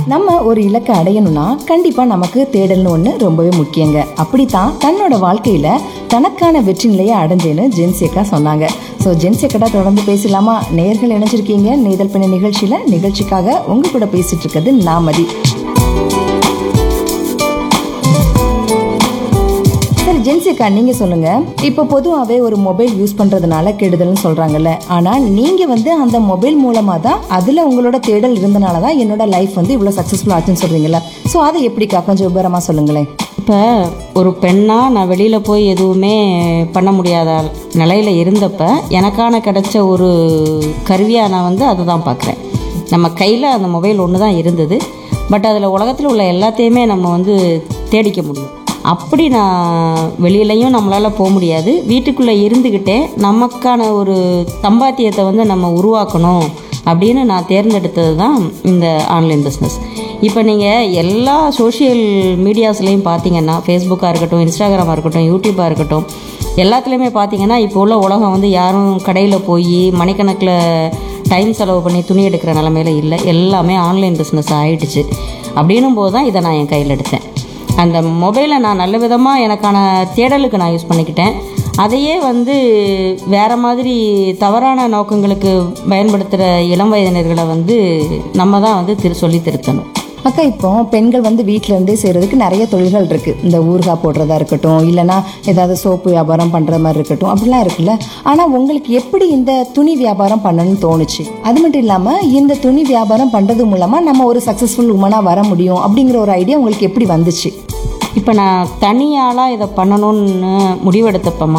நம்ம ஒரு இலக்கை அடையணும்னா கண்டிப்பா நமக்கு தேடல்னு ஒண்ணு ரொம்பவே முக்கியங்க அப்படித்தான் தன்னோட வாழ்க்கையில தனக்கான வெற்றி நிலையை அடைஞ்சேன்னு ஜென்சேக்கா சொன்னாங்க ஸோ ஜென்சேக்கடா தொடர்ந்து பேசலாமா நேர்கள் இணைஞ்சிருக்கீங்க நேதல் பண்ண நிகழ்ச்சியில நிகழ்ச்சிக்காக உங்க கூட பேசிட்டு இருக்கிறது நாமதி சரி ஜென்சிகா நீங்க சொல்லுங்க இப்போ பொதுவாகவே ஒரு மொபைல் யூஸ் பண்றதுனால கெடுதல்னு சொல்றாங்கல்ல ஆனா நீங்க வந்து அந்த மொபைல் மூலமா தான் அதுல உங்களோட தேடல் இருந்தனால தான் என்னோட லைஃப் வந்து இவ்வளவு சக்சஸ்ஃபுல் ஆச்சுன்னு சொல்றீங்கல்ல ஸோ அதை எப்படிக்கா கொஞ்சம் விவரமா சொல்லுங்களேன் இப்போ ஒரு பெண்ணாக நான் வெளியில் போய் எதுவுமே பண்ண முடியாத நிலையில் இருந்தப்ப எனக்கான கிடைச்ச ஒரு கருவியாக நான் வந்து அதை தான் பார்க்குறேன் நம்ம கையில் அந்த மொபைல் ஒன்று தான் இருந்தது பட் அதில் உலகத்தில் உள்ள எல்லாத்தையுமே நம்ம வந்து தேடிக்க முடியும் அப்படி நான் வெளியிலையும் நம்மளால் போக முடியாது வீட்டுக்குள்ளே இருந்துக்கிட்டே நமக்கான ஒரு சம்பாத்தியத்தை வந்து நம்ம உருவாக்கணும் அப்படின்னு நான் தேர்ந்தெடுத்தது தான் இந்த ஆன்லைன் பிஸ்னஸ் இப்போ நீங்கள் எல்லா சோஷியல் மீடியாஸ்லேயும் பார்த்தீங்கன்னா ஃபேஸ்புக்காக இருக்கட்டும் இன்ஸ்டாகிராமாக இருக்கட்டும் யூடியூப்பாக இருக்கட்டும் எல்லாத்துலேயுமே பார்த்தீங்கன்னா இப்போ உள்ள உலகம் வந்து யாரும் கடையில் போய் மணிக்கணக்கில் டைம் செலவு பண்ணி துணி எடுக்கிற நிலமையில இல்லை எல்லாமே ஆன்லைன் பிஸ்னஸ் ஆயிடுச்சு அப்படின்னும் போது தான் இதை நான் என் கையில் எடுத்தேன் அந்த மொபைலை நான் நல்ல விதமாக எனக்கான தேடலுக்கு நான் யூஸ் பண்ணிக்கிட்டேன் அதையே வந்து வேறு மாதிரி தவறான நோக்கங்களுக்கு பயன்படுத்துகிற இளம் வயதினர்களை வந்து நம்ம தான் வந்து திரு சொல்லி திருத்தணும் அக்கா இப்போ பெண்கள் வந்து வீட்ல இருந்தே செய்யறதுக்கு நிறைய தொழில்கள் இருக்கு இந்த ஊறுகாய் போடுறதா இருக்கட்டும் இல்லைன்னா ஏதாவது சோப்பு வியாபாரம் பண்ற மாதிரி இருக்கட்டும் அப்படிலாம் இருக்குல்ல ஆனா உங்களுக்கு எப்படி இந்த துணி வியாபாரம் பண்ணணும்னு தோணுச்சு அது மட்டும் இல்லாம இந்த துணி வியாபாரம் பண்றது மூலமா நம்ம ஒரு சக்சஸ்ஃபுல் உமனா வர முடியும் அப்படிங்கிற ஒரு ஐடியா உங்களுக்கு எப்படி வந்துச்சு இப்போ நான் தனியாளாக இதை பண்ணணும்னு முடிவெடுத்தப்பமா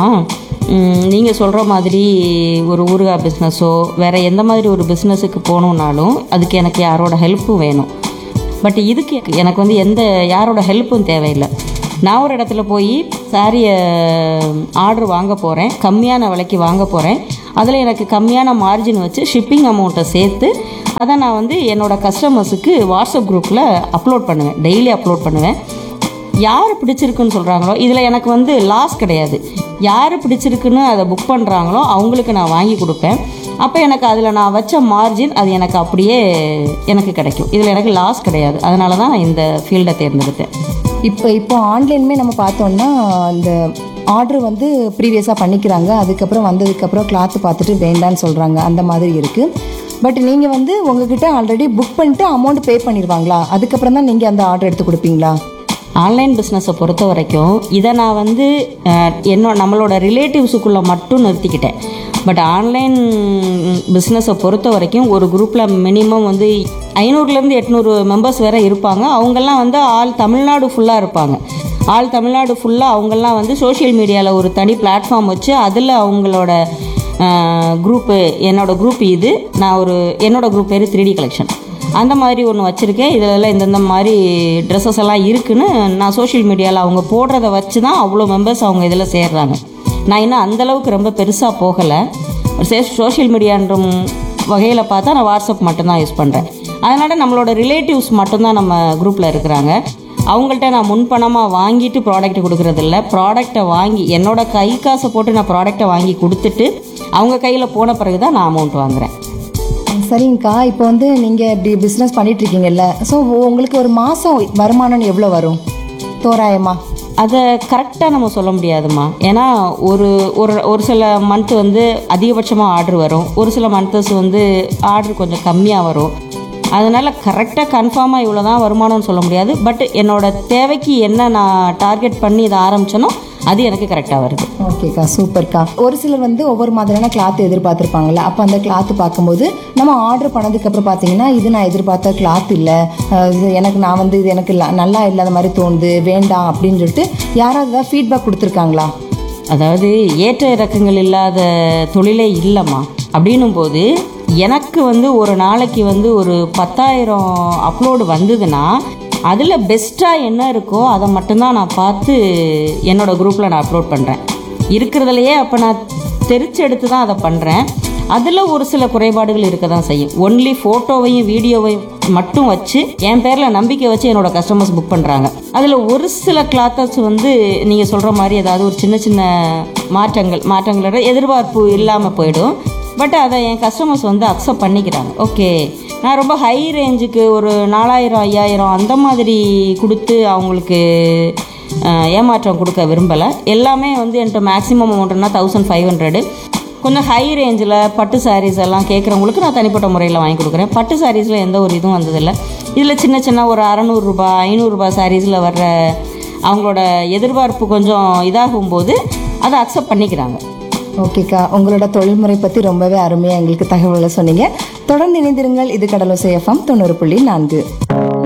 நீங்கள் சொல்கிற மாதிரி ஒரு ஊறுகாய் பிஸ்னஸோ வேறு எந்த மாதிரி ஒரு பிஸ்னஸுக்கு போகணுன்னாலும் அதுக்கு எனக்கு யாரோட ஹெல்ப்பும் வேணும் பட் இதுக்கு எனக்கு வந்து எந்த யாரோட ஹெல்ப்பும் தேவையில்லை நான் ஒரு இடத்துல போய் சாரியை ஆர்டர் வாங்க போகிறேன் கம்மியான விலைக்கு வாங்க போகிறேன் அதில் எனக்கு கம்மியான மார்ஜின் வச்சு ஷிப்பிங் அமௌண்ட்டை சேர்த்து அதை நான் வந்து என்னோடய கஸ்டமர்ஸுக்கு வாட்ஸ்அப் குரூப்பில் அப்லோட் பண்ணுவேன் டெய்லி அப்லோட் பண்ணுவேன் யார் பிடிச்சிருக்குன்னு சொல்கிறாங்களோ இதில் எனக்கு வந்து லாஸ் கிடையாது யார் பிடிச்சிருக்குன்னு அதை புக் பண்ணுறாங்களோ அவங்களுக்கு நான் வாங்கி கொடுப்பேன் அப்போ எனக்கு அதில் நான் வச்ச மார்ஜின் அது எனக்கு அப்படியே எனக்கு கிடைக்கும் இதில் எனக்கு லாஸ் கிடையாது அதனால தான் நான் இந்த ஃபீல்டை தேர்ந்தெடுத்தேன் இப்போ இப்போ ஆன்லைனுமே நம்ம பார்த்தோம்னா இந்த ஆர்டர் வந்து ப்ரீவியஸாக பண்ணிக்கிறாங்க அதுக்கப்புறம் வந்ததுக்கப்புறம் கிளாத்து பார்த்துட்டு வேண்டான்னு சொல்கிறாங்க அந்த மாதிரி இருக்குது பட் நீங்கள் வந்து உங்ககிட்ட ஆல்ரெடி புக் பண்ணிட்டு அமௌண்ட் பே பண்ணிடுவாங்களா அதுக்கப்புறம் தான் நீங்கள் அந்த ஆர்டர் எடுத்து கொடுப்பீங்களா ஆன்லைன் பிஸ்னஸை பொறுத்த வரைக்கும் இதை நான் வந்து அஹ், என்னோ நம்மளோட ரிலேட்டிவ்ஸுக்குள்ளே மட்டும் நிறுத்திக்கிட்டேன் பட் ஆன்லைன் பிஸ்னஸை பொறுத்த வரைக்கும் ஒரு குரூப்பில் மினிமம் வந்து ஐநூறுலேருந்து எட்நூறு மெம்பர்ஸ் வேற இருப்பாங்க அவங்கெல்லாம் வந்து ஆல் தமிழ்நாடு ஃபுல்லாக இருப்பாங்க ஆல் தமிழ்நாடு ஃபுல்லாக அவங்கெல்லாம் வந்து சோஷியல் மீடியாவில் ஒரு தனி பிளாட்ஃபார்ம் வச்சு அதில் அவங்களோட குரூப்பு என்னோட குரூப் இது நான் ஒரு என்னோட குரூப் பேர் த்ரீ டி கலெக்ஷன் அந்த மாதிரி ஒன்று வச்சுருக்கேன் இதிலெல்லாம் இந்தந்த மாதிரி ட்ரெஸ்ஸஸ் எல்லாம் இருக்குன்னு நான் சோஷியல் மீடியாவில் அவங்க போடுறத வச்சு தான் அவ்வளோ மெம்பர்ஸ் அவங்க இதில் சேர்றாங்க நான் இன்னும் அந்தளவுக்கு ரொம்ப பெருசாக போகலை சோஷியல் மீடியான்ற வகையில் பார்த்தா நான் வாட்ஸ்அப் மட்டும்தான் யூஸ் பண்ணுறேன் அதனால் நம்மளோட ரிலேட்டிவ்ஸ் மட்டும்தான் நம்ம குரூப்பில் இருக்கிறாங்க அவங்கள்ட்ட நான் முன்பணமாக வாங்கிட்டு ப்ராடக்ட் கொடுக்கறதில்ல ப்ராடக்டை வாங்கி என்னோட கை காசை போட்டு நான் ப்ராடக்டை வாங்கி கொடுத்துட்டு அவங்க கையில் போன பிறகு தான் நான் அமௌண்ட் வாங்குறேன் சரிங்கக்கா இப்போ வந்து நீங்கள் இப்படி பிஸ்னஸ் பண்ணிட்டு இருக்கீங்கல்ல ஸோ உங்களுக்கு ஒரு மாதம் வருமானம் எவ்வளோ வரும் தோராயமா அதை கரெக்டாக நம்ம சொல்ல முடியாதும்மா ஏன்னா ஒரு ஒரு ஒரு சில மந்த் வந்து அதிகபட்சமாக ஆர்டர் வரும் ஒரு சில மந்த்தஸ் வந்து ஆர்டர் கொஞ்சம் கம்மியாக வரும் அதனால் கரெக்டாக கன்ஃபார்மாக இவ்வளோ தான் வருமானம்னு சொல்ல முடியாது பட் என்னோட தேவைக்கு என்ன நான் டார்கெட் பண்ணி இதை ஆரம்பிச்சேனோ அது எனக்கு கரெக்டாக வருது ஓகேக்கா சூப்பர்க்கா ஒரு சிலர் வந்து ஒவ்வொரு மாதிரியான கிளாத் எதிர்பார்த்துருப்பாங்கல்ல அப்போ அந்த கிளாத் பார்க்கும்போது நம்ம ஆர்டர் பண்ணதுக்கு அப்புறம் பார்த்தீங்கன்னா இது நான் எதிர்பார்த்த கிளாத் இல்லை இது எனக்கு நான் வந்து இது எனக்கு ல- நல்லா இல்லாத மாதிரி தோணுது வேண்டாம் அப்படின்னு சொல்லிட்டு யாராவது ஏதாவது ஃபீட்பேக் கொடுத்துருக்காங்களா அதாவது ஏற்ற இறக்கங்கள் இல்லாத தொழிலே இல்லைம்மா அப்படின்னும் போது எனக்கு வந்து ஒரு நாளைக்கு வந்து ஒரு பத்தாயிரம் அப்லோடு வந்ததுன்னா அதில் பெஸ்ட்டாக என்ன இருக்கோ அதை மட்டும்தான் நான் பார்த்து என்னோட குரூப்பில் நான் அப்லோட் பண்ணுறேன் இருக்கிறதுலையே அப்போ நான் தெரிச்செடுத்து தான் அதை பண்ணுறேன் அதில் ஒரு சில குறைபாடுகள் இருக்க தான் செய்யும் ஒன்லி ஃபோட்டோவையும் வீடியோவையும் மட்டும் வச்சு என் பேரில் நம்பிக்கை வச்சு என்னோட கஸ்டமர்ஸ் புக் பண்ணுறாங்க அதில் ஒரு சில கிளாத்தர்ஸ் வந்து நீங்கள் சொல்கிற மாதிரி ஏதாவது ஒரு சின்ன சின்ன மாற்றங்கள் மாற்றங்களோட எதிர்பார்ப்பு இல்லாமல் போயிடும் பட் அதை என் கஸ்டமர்ஸ் வந்து அக்செப்ட் பண்ணிக்கிறாங்க ஓகே நான் ரொம்ப ஹை ரேஞ்சுக்கு ஒரு நாலாயிரம் ஐயாயிரம் அந்த மாதிரி கொடுத்து அவங்களுக்கு அஹ், ஏமாற்றம் கொடுக்க விரும்பலை எல்லாமே வந்து என்கிட்ட மேக்ஸிமம் அமௌண்ட்னா தௌசண்ட் ஃபைவ் ஹண்ட்ரடு கொஞ்சம் ஹை ரேஞ்சில் பட்டு சாரீஸ் எல்லாம் கேட்குறவங்களுக்கு நான் தனிப்பட்ட முறையில் வாங்கி கொடுக்குறேன் பட்டு சாரீஸில் எந்த ஒரு இதுவும் வந்ததில்லை இதில் சின்ன சின்ன ஒரு அறநூறுரூபா ஐநூறுரூபா சாரீஸில் வர்ற அவங்களோட எதிர்பார்ப்பு கொஞ்சம் இதாகும் போது அதை அக்செப்ட் பண்ணிக்கிறாங்க ஓகேக்கா உங்களோட தொழில்முறை பற்றி ரொம்பவே அருமையாக எங்களுக்கு தகவலை சொன்னீங்க தொடர்ந்து இணைந்திருங்கள் இது கடலோசை எஃப்எம் தொண்ணூறு புள்ளி நான்கு